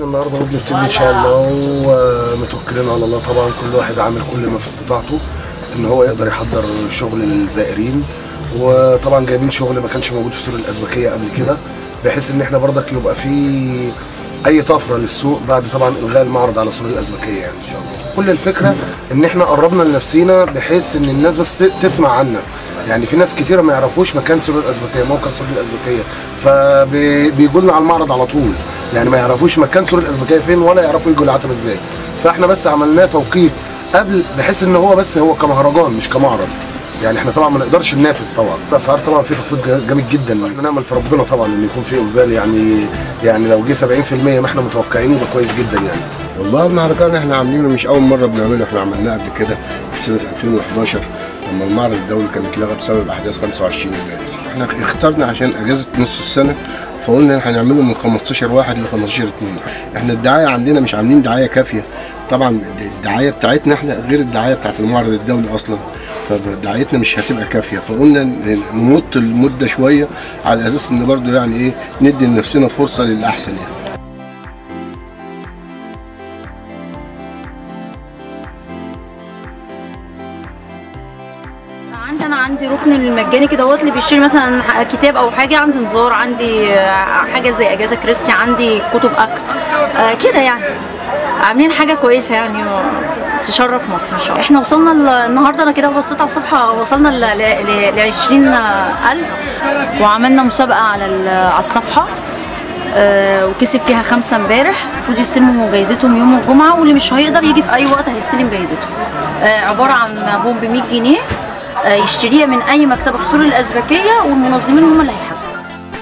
احنا النهارده اهو بنبتدي ان شاء الله ومتوكلين على الله طبعا كل واحد عامل كل ما في استطاعته ان هو يقدر يحضر شغل للزائرين وطبعا جايبين شغل ما كانش موجود في سوق الازبكيه قبل كده بحيث ان احنا برضك يبقى في اي طفره للسوق بعد طبعا الغاء المعرض على سوق الازبكيه يعني ان شاء الله كل الفكره ان احنا قربنا لنفسينا بحيث ان الناس بس ت- تسمع عنا يعني في ناس كتيره ما يعرفوش مكان سوق الازبكيه موقع سوق الازبكيه فبيجوا لنا على المعرض على طول يعني ما يعرفوش مكان سوق الازبكيه فين ولا يعرفوا يجوا العتبه ازاي فاحنا بس عملناه توقيت قبل بحيث ان هو بس هو كمهرجان مش كمعرض يعني احنا طبعا ما نقدرش ننافس طبعا الاسعار طبعا في تخفيض جا- جامد جدا احنا نامل في ربنا طبعا ان يكون في اقبال يعني يعني لو جه 70% ما احنا متوقعين يبقى كويس جدا يعني والله المهرجان احنا عاملينه مش اول مره بنعمله احنا عملناه قبل كده في سنه 2011 لما المعرض الدولي كان اتلغى بسبب احداث 25 يناير احنا اخترنا عشان اجازه نص السنه فقلنا احنا هنعمله من 15 واحد ل 15 2 احنا الدعايه عندنا مش عاملين دعايه كافيه طبعا الدعايه بتاعتنا احنا غير الدعايه بتاعت المعرض الدولي اصلا فدعايتنا مش هتبقى كافيه فقلنا ن- نمط المده شويه على اساس ان برضو يعني ايه ندي لنفسنا فرصه للاحسن يعني عندي انا عندي ركن المجاني كده هو اللي بيشتري مثلا ح- كتاب او حاجه عندي نزار عندي آه، حاجه زي اجازه كريستي عندي كتب اكل آه، كده يعني عاملين حاجه كويسه يعني و- تشرف مصر ان شاء الله احنا وصلنا ل- النهارده انا كده بصيت على الصفحه وصلنا ل 20000 وعملنا مسابقه على ال- على الصفحه آه، وكسب فيها خمسة امبارح المفروض يستلموا جايزتهم يوم الجمعة واللي مش هيقدر يجي في أي وقت هيستلم جايزته آه، عبارة عن بوم ب 100 جنيه آه، يشتريها من أي مكتبة في سور الأزبكية والمنظمين هم اللي هيحاسبوا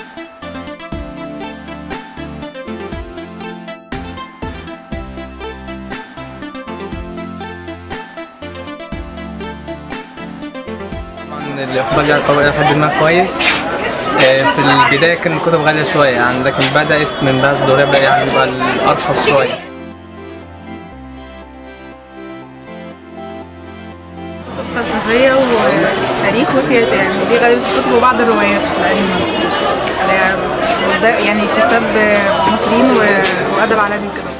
طبعا الإقبال يعتبر إلى حد ما كويس آه، في البداية كان الكتب غالية شوية يعني لكن بدأت من بعد الدورية بقى يعني يبقى الأرخص شوية فلسفية وتاريخ وسياسة يعني دي غالبا كتب وبعض الروايات تقريبا يعني- يعني كتاب مصريين و- وأدب عالمي كده